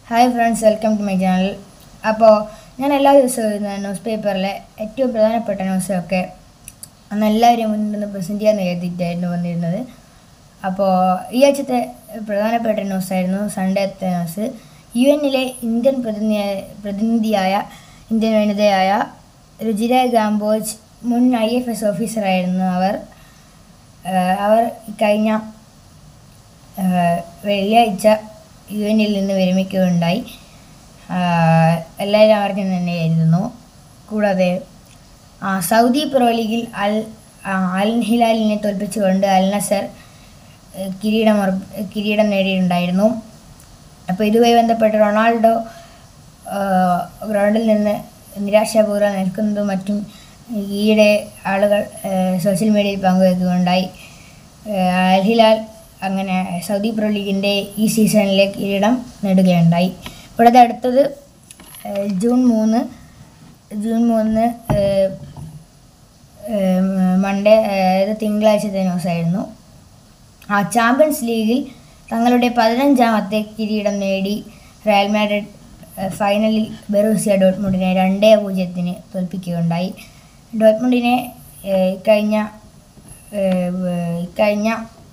Hi friends welcome to my channel അപ്പോൾ ഞാൻ എല്ലാ ദിവസവും എഴുതുന്ന ന്യൂസ് പേപ്പറിലെ ഏറ്റവും പ്രധാനപ്പെട്ട ന്യൂസൊക്കെ അന്ന് എല്ലാവരും മുന്നിൽ നിന്ന് പ്രസൻറ്റ് ചെയ്യാൻ എഴുതിയിട്ടായിരുന്നു വന്നിരുന്നത് അപ്പോൾ ഈ ആഴ്ചത്തെ പ്രധാനപ്പെട്ട ന്യൂസായിരുന്നു സൺഡേത്തെ ന്യൂസ് യു എന്നിലെ ഇന്ത്യൻ പ്രതിനിധി പ്രതിനിധിയായ ഇന്ത്യൻ വനിതയായ രുചിര ഗാംബോജ് മുൻ ഐ എഫ് എസ് ഓഫീസറായിരുന്നു അവർ ആഹ് അവർ കഴിഞ്ഞ ആഹ് വെള്ളിയാഴ്ച യു എന്നിൽ നിന്ന് വിരമിക്കുകയുണ്ടായി ആഹ് എല്ലാവരും അറിഞ്ഞു തന്നെയായിരുന്നു കൂടാതെ ആ, സൗദി പ്രോ ലീഗിൽ അൽ ആ, അൽ ഹിലാലിനെ തോൽപ്പിച്ചുകൊണ്ട് അൽ നസർ ഏഹ്, കിരീടം ഉറപ്പ്- കിരീടം നേടിയിട്ടുണ്ടായിരുന്നു അപ്പോൾ ഇതുമായി ബന്ധപ്പെട്ട് റൊണാൾഡോ ആഹ്, ഗ്രൗണ്ടിൽ നിന്ന് നിരാശാപൂർവ്വം നിൽക്കുന്നതും മറ്റും ഈയിടെ ആളുകൾ ഏഹ്, സോഷ്യൽ മീഡിയയിൽ പങ്കുവെക്കുകയുണ്ടായി ഏഹ്, അൽ ഹിലാൽ അങ്ങനെ സൗദി പ്രോ ലീഗിൻ്റെ ഈ സീസണിലെ കിരീടം നേടുകയുണ്ടായി കൂടാതെ അടുത്തത് ഏഹ്, ജൂൺ മൂന്ന് ജൂൺ മൂന്ന് ഏഹ്, ഏഹ്, മൺഡേ അതായത് തിങ്കളാഴ്ചത്തെ ന്യൂസായിരുന്നു ആ ചാമ്പ്യൻസ് ലീഗിൽ തങ്ങളുടെ പതിനഞ്ചാമത്തെ കിരീടം നേടി റയൽ മാഡ്രിഡ് ഏഹ്, ഫൈനലിൽ ബെറൂസിയ ഡോട്ട്മുണ്ടിനെ രണ്ടേ പൂജ്യത്തിന് തോൽപ്പിക്കുകയുണ്ടായി ഡോട്ട്മുണ്ടിനെ ഏഹ്, ഇക്കഴിഞ്ഞ ഏഹ്, വ- ഇക്കഴിഞ്ഞ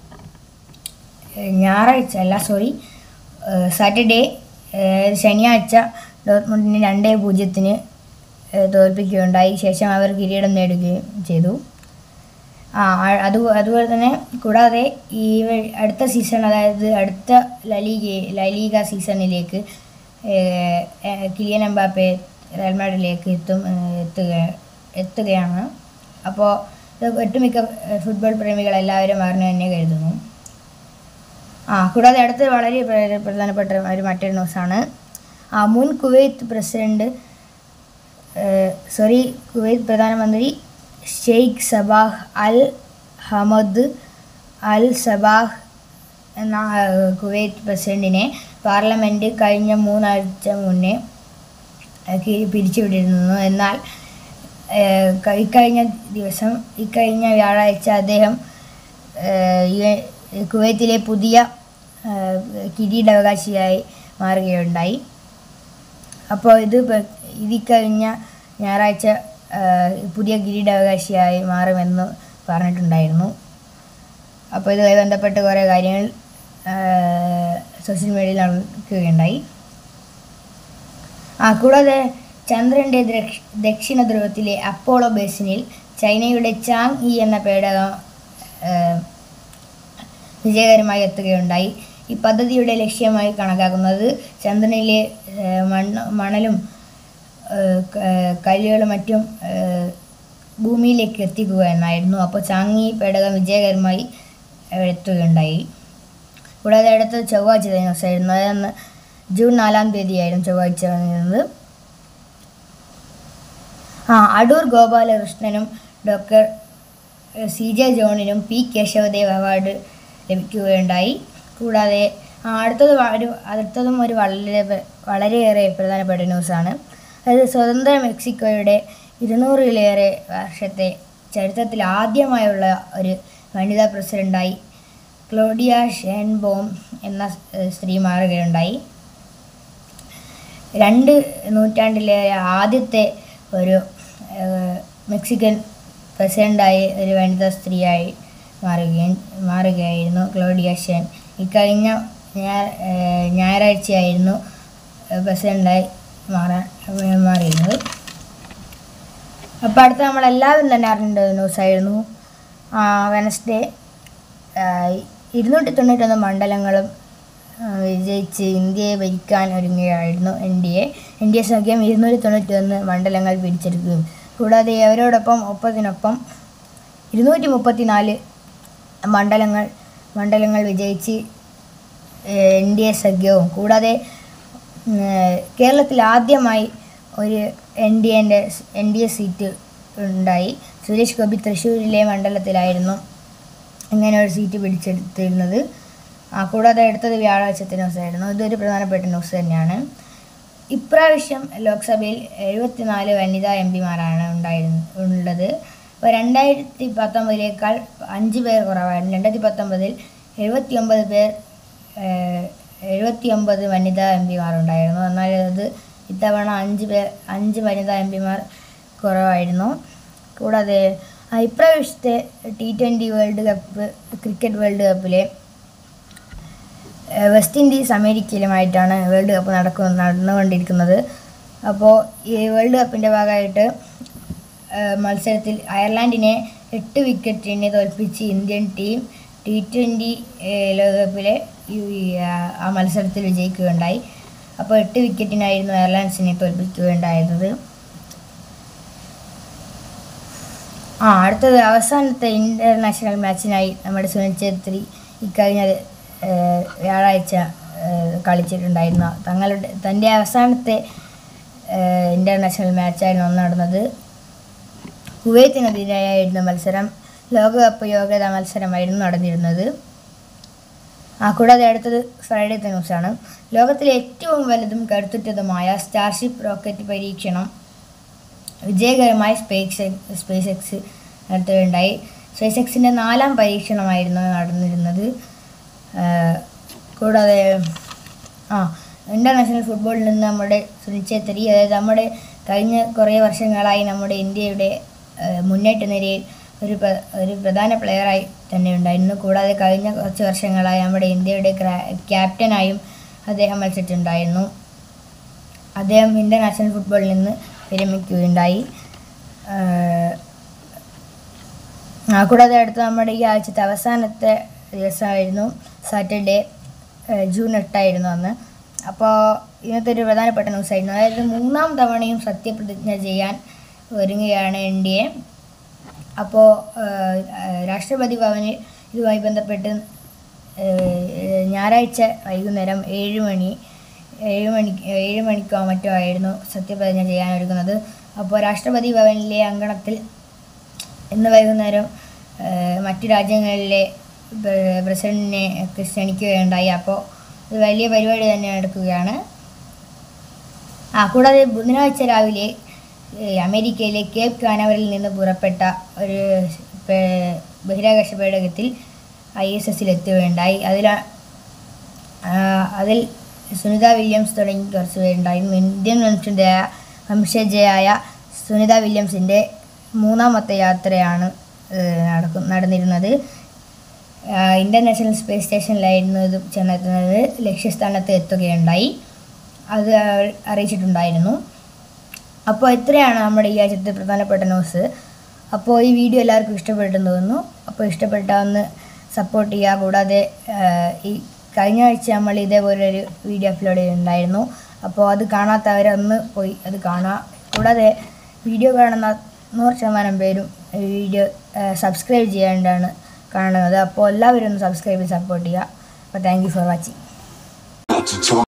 ഏഹ്, ഞായറാഴ്ച അല്ല സോറി ഏഹ്, സാറ്റർഡേ ഏഹ്, ശനിയാഴ്ച ഡോട്ട്മുണ്ടിനെ രണ്ടേ പൂജ്യത്തിന് ഏഹ്, തോൽപ്പിക്കുകയുണ്ടായി ശേഷം അവർ കിരീടം നേടുകയും ചെയ്തു ആ ആ- അത് അതുപോലെ തന്നെ കൂടാതെ ഈ വ- അടുത്ത സീസൺ അതായത് അടുത്ത ലലീഗ ലലീഗ സീസണിലേക്ക് ഏഹ്, ഏഹ്, കിലിയൻ എംബാപ്പെ റയൽ മാഡ്രിഡിലേക്ക് എത്തും ഏഹ്, എത്തുക എത്തുകയാണ് അപ്പോൾ ഇത് ഒട്ടുമിക്ക ഏഹ്, ഫുട്ബോൾ പ്രേമികൾ എല്ലാവരും അറിഞ്ഞു തന്നെ കരുതുന്നു ആ കൂടാതെ അടുത്ത വളരെ പ്ര- പ്രധാനപ്പെട്ട ഒരു മറ്റൊരു ന്യൂസാണ് ആ മുൻ കുവൈത്ത് പ്രസിഡന്റ് സോറി കുവൈത്ത് പ്രധാനമന്ത്രി Sheikh Sabah Al Hamad Al Sabah എന്ന ആ, കുവൈത്ത് പ്രസിഡന്റിനെ പാർലമെൻറ്റ് കഴിഞ്ഞ മൂന്നാഴ്ച മുന്നേ ആ, കീഴ് പിരിച്ചുവിട്ടിരുന്നു എന്നാൽ ഏഹ്, ക- ഇക്കഴിഞ്ഞ ദിവസം ഇക്കഴിഞ്ഞ വ്യാഴാഴ്ച അദ്ദേഹം ഏഹ്, യു- കുവൈത്തിലെ പുതിയ ഏഹ്, കിരീടാവകാശിയായി മാറുകയുണ്ടായി അപ്പോൾ ഇത് പ- ഇതിക്കഴിഞ്ഞ ഞായറാഴ്ച ഏഹ്, പുതിയ കിരീടാവകാശിയായി മാറുമെന്ന് പറഞ്ഞിട്ടുണ്ടായിരുന്നു അപ്പോൾ ഇതുമായി ബന്ധപ്പെട്ട് കുറേ കാര്യങ്ങൾ ഏഹ്, സോഷ്യൽ മീഡിയയിൽ നടക്കുകയുണ്ടായി ആ കൂടാതെ ചന്ദ്രൻ്റെ ദക്ഷ- ദക്ഷിണ ധ്രുവത്തിലെ അപ്പോളോ ബേസിനിൽ ചൈനയുടെ ചാങ് ഇ എന്ന പേടകം ഏഹ്, വിജയകരമായി എത്തുകയുണ്ടായി ഈ പദ്ധതിയുടെ ലക്ഷ്യമായി കണക്കാക്കുന്നത് ചന്ദ്രനിലെ ഏഹ്, മണ്ണ് മണലും ഏഹ്, ക- ഏഹ്, കല്ലുകളും മറ്റും ഏഹ്, ഭൂമിയിലേക്ക് എത്തിക്കുക എന്നായിരുന്നു അപ്പോൾ ചാങ്ങി പേടകം വിജയകരമായി ഏഹ്, എത്തുകയുണ്ടായി കൂടാതെ അടുത്തത് ചൊവ്വാഴ്ച ദിവസമായിരുന്നു അതെന്ന് ജൂൺ നാലാം തീയതിയായിരുന്നു ചൊവ്വാഴ്ച വന്നിരുന്നത് ആ അടൂർ ഗോപാലകൃഷ്ണനും ഡോക്ടർ സി ജെ ജോണിനും പി കേശവദേവ് അവാർഡ് ലഭിക്കുകയുണ്ടായി കൂടാതെ ആ, അടുത്തത് വ- ഒരു അടുത്തതും ഒരു വളരെ പ്ര- വളരെയേറെ പ്രധാനപ്പെട്ട ന്യൂസാണ് അതായത് സ്വതന്ത്ര മെക്സിക്കോയുടെ ഇരുന്നൂറിലേറെ വർഷത്തെ ചരിത്രത്തിൽ ആദ്യമായുള്ള ഒരു വനിതാ പ്രസിഡൻ്റായി ക്ലോഡിയ ഷെൻബോം എന്ന ഏഹ്, സ്ത്രീ മാറുകയുണ്ടായി രണ്ട് നൂറ്റാണ്ടിലെ ആദ്യത്തെ ഒരു ഏഹ്, മെക്സിക്കൻ പ്രസിഡൻ്റായി ഒരു വനിതാ സ്ത്രീയായി മാറുകയും മാറുകയായിരുന്നു ക്ലോഡിയ ഷെൻ ഇക്കഴിഞ്ഞ ഞായ ഏഹ്, ഞായറാഴ്ചയായിരുന്നു ഏഹ്, പ്രസിഡൻ്റായി മാറാൻ ഏഹ്, മാറിയിരുന്നത് അപ്പോൾ അടുത്ത നമ്മളെല്ലാവരും തന്നെ അറിഞ്ഞ ന്യൂസായിരുന്നു വെനസ്ഡേ ഇരുന്നൂറ്റി തൊണ്ണൂറ്റൊന്ന് മണ്ഡലങ്ങളും ആ, വിജയിച്ച് ഇന്ത്യയെ ഭരിക്കാൻ ഒരുങ്ങുകയായിരുന്നു N D A N D A സഖ്യം ഇരുന്നൂറ്റി തൊണ്ണൂറ്റി ഒന്ന് മണ്ഡലങ്ങൾ പിടിച്ചെടുക്കുകയും കൂടാതെ അവരോടൊപ്പം ഒപ്പത്തിനൊപ്പം ഇരുന്നൂറ്റി മുപ്പത്തി നാല് മണ്ഡലങ്ങൾ മണ്ഡലങ്ങൾ വിജയിച്ച് എൻ ഡി എ സഖ്യവും കൂടാതെ ഉം, കേരളത്തിൽ ആദ്യമായി ഒരു എൻ ഡി എൻ്റെ എൻ ഡി എ സീറ്റ് ഉണ്ടായി സുരേഷ് ഗോപി തൃശ്ശൂരിലെ മണ്ഡലത്തിലായിരുന്നു ഇങ്ങനെ ഒരു സീറ്റ് പിടിച്ചെടുത്തിരുന്നത് ആ കൂടാതെ അടുത്തത് വ്യാഴാഴ്ചത്തെ ന്യൂസായിരുന്നു ഇതൊരു പ്രധാനപ്പെട്ട ന്യൂസ് തന്നെയാണ് ഇപ്രാവശ്യം ലോക്സഭയിൽ എഴുപത്തിനാല് വനിതാ എം പിമാരാണ് ഉണ്ടായിരുന്നു ഉള്ളത് അപ്പോൾ രണ്ടായിരത്തി പത്തൊമ്പതിലേക്കാൾ അഞ്ച് പേർ കുറവായിരുന്നു രണ്ടായിരത്തി പത്തൊമ്പതിൽ എഴുപത്തി ഒമ്പത് പേർ എഴുപത്തി ഒമ്പത് വനിതാ എം പിമാരുണ്ടായിരുന്നു എന്നാൽ അത് ഇത്തവണ അഞ്ച് പേർ അഞ്ച് വനിതാ എം പിമാർ കുറവായിരുന്നു കൂടാതെ ആ, ഇപ്രാവശ്യത്തെ T twenty world cup cricket world കപ്പിലെ ഏഹ് വെസ്റ്റ് ഇൻഡീസ് അമേരിക്കയിലുമായിട്ടാണ് വേൾഡ് കപ്പ് നടക്കു നടന്നുകൊണ്ടിരിക്കുന്നത് അപ്പോൾ ഈ വേൾഡ് കപ്പിൻ്റെ ഭാഗമായിട്ട് ഏഹ് മത്സരത്തിൽ അയർലാൻഡിനെ എട്ട് വിക്കറ്റിന് തോൽപ്പിച്ച് ഇന്ത്യൻ ടീം ടി ട്വൻ്റി ലോകകപ്പിലെ ഈ ആ- ആ മത്സരത്തിൽ വിജയിക്കുകയുണ്ടായി അപ്പോൾ എട്ട് വിക്കറ്റിനായിരുന്നു അയർലാൻഡ്സിനെ തോൽപ്പിക്കുകയുണ്ടായത് ആ അടുത്തത് അവസാനത്തെ ഇൻ്റർനാഷണൽ മാച്ചിനായി നമ്മുടെ സുനിൽ ഛേത്രി ഇക്കഴിഞ്ഞ ഏഹ്, വ്യാഴാഴ്ച ഏഹ്, കളിച്ചിട്ടുണ്ടായിരുന്ന തങ്ങളുടെ തൻ്റെ അവസാനത്തെ ഏഹ്, ഇൻ്റർനാഷണൽ മാച്ചായിരുന്നു അന്ന് നടന്നത് കുവൈത്തിനെതിരെയായിരുന്നു മത്സരം ലോകകപ്പ് യോഗ്യതാ മത്സരമായിരുന്നു നടന്നിരുന്നത് ആ കൂടാതെ അടുത്തത് ഫ്രൈഡേത്തെ ന്യൂസാണ് ലോകത്തിലെ ഏറ്റവും വലുതും കരുത്തുറ്റതുമായ സ്റ്റാർഷിപ്പ് റോക്കറ്റ് പരീക്ഷണം വിജയകരമായി സ്പേസ് സ്പേസ് എക്സ് നടത്തുകയുണ്ടായി സ്പേസ് എക്സിൻ്റെ നാലാം പരീക്ഷണമായിരുന്നു നടന്നിരുന്നത് ആഹ് കൂടാതെ ആ ഇൻ്റർനാഷണൽ ഫുട്ബോളിൽ നിന്ന് നമ്മുടെ സുനിൽ ഛേത്രി അതായത് നമ്മുടെ കഴിഞ്ഞ കുറേ വർഷങ്ങളായി നമ്മുടെ ഇന്ത്യയുടെ ആഹ് മുന്നേറ്റ നിരയിൽ ഒരു പ്ര- ഒരു പ്രധാന പ്ലെയറായി തന്നെ ഉണ്ടായിരുന്നു കൂടാതെ കഴിഞ്ഞ കുറച്ച് വർഷങ്ങളായി നമ്മുടെ ഇന്ത്യയുടെ ക്രാ- ക്യാപ്റ്റനായും അദ്ദേഹം മത്സരിച്ചിട്ടുണ്ടായിരുന്നു അദ്ദേഹം ഇൻ്റർനാഷണൽ ഫുട്ബോളിൽ നിന്ന് വിരമിക്കുകയുണ്ടായി ആഹ് ആ കൂടാതെ അടുത്ത നമ്മുടെ ഈ ആഴ്ചത്തെ അവസാനത്തെ ദിവസമായിരുന്നു സാറ്റർഡേ ഏഹ് ജൂൺ എട്ടായിരുന്നു അന്ന് അപ്പോൾ ഇന്നത്തെ ഒരു പ്രധാനപ്പെട്ട ന്യൂസായിരുന്നു അതായത് മൂന്നാം തവണയും സത്യപ്രതിജ്ഞ ചെയ്യാൻ ഒരുങ്ങുകയാണ് എൻ ഡി എ അപ്പോൾ രാഷ്ട്രപതി ഭവനിൽ ഇതുമായി ബന്ധപ്പെട്ട് ഏഹ്, ഞായറാഴ്ച വൈകുന്നേരം ഏഴ് മണി ഏഴ് മണി ഏഴ് മണിക്കോ മറ്റോ ആയിരുന്നു സത്യപ്രതിജ്ഞ ചെയ്യാൻ ഒരുങ്ങുന്നത് അപ്പോൾ രാഷ്ട്രപതി ഭവനിലെ അങ്കണത്തിൽ ഇന്ന് വൈകുന്നേരം ഏഹ്, മറ്റു രാജ്യങ്ങളിലെ പ്ര- പ്രസിഡന്റിനെ ഒക്കെ ക്ഷണിക്കുകയുണ്ടായി അപ്പോൾ ഇത് വലിയ പരിപാടി തന്നെ നടക്കുകയാണ് ആ കൂടാതെ ബുധനാഴ്ച രാവിലെ ഏഹ്, അമേരിക്കയിലെ കേപ്പ് കാനവറിൽ നിന്ന് പുറപ്പെട്ട ഒരു പേ- ബഹിരാകാശ പേടകത്തിൽ ഐ എസ് എസിൽ എത്തുകയുണ്ടായി അതിൽ അതിൽ സുനിത വില്യംസ് തുടങ്ങി കുറച്ച് പേരുണ്ടായിരുന്നു ഇന്ത്യൻ വംശജയായ വംശജയായ സുനിത വില്യംസിൻ്റെ മൂന്നാമത്തെ യാത്രയാണ് ഏഹ്, നടക്കു നടന്നിരുന്നത് ആഹ്, ഇൻ്റർനാഷണൽ സ്പേസ് സ്റ്റേഷനിലായിരുന്നു ഇത് ചെന്നെത്തുന്നത് ലക്ഷ്യസ്ഥാനത്ത് എത്തുകയുണ്ടായി അത് അവർ അറിയിച്ചിട്ടുണ്ടായിരുന്നു അപ്പോൾ ഇത്രയാണ് നമ്മുടെ ഈ ആഴ്ചത്തെ പ്രധാനപ്പെട്ട ന്യൂസ് അപ്പോൾ ഈ വീഡിയോ എല്ലാവർക്കും ഇഷ്ടപ്പെട്ടെന്ന് തോന്നുന്നു അപ്പോൾ ഇഷ്ടപ്പെട്ട ഒന്ന് സപ്പോർട്ട് ചെയ്യുക കൂടാതെ ആഹ്, ഈ കഴിഞ്ഞ ആഴ്ച നമ്മൾ ഇതേപോലെ ഒരു വീഡിയോ അപ്ലോഡ് ചെയ്തിട്ടുണ്ടായിരുന്നു അപ്പോൾ അത് കാണാത്തവരൊന്ന് പോയി അത് കാണുക കൂടാതെ വീഡിയോ കാണുന്ന നൂറ് ശതമാനം പേരും ഈ വീഡിയോ സബ്സ്ക്രൈബ് ചെയ്യാണ്ടാണ് കാണുന്നത് അപ്പോൾ എല്ലാവരും ഒന്ന് സബ്സ്ക്രൈബ് ചെയ്ത് സപ്പോർട്ട് ചെയ്യുക അപ്പോൾ thank you for watching to talk.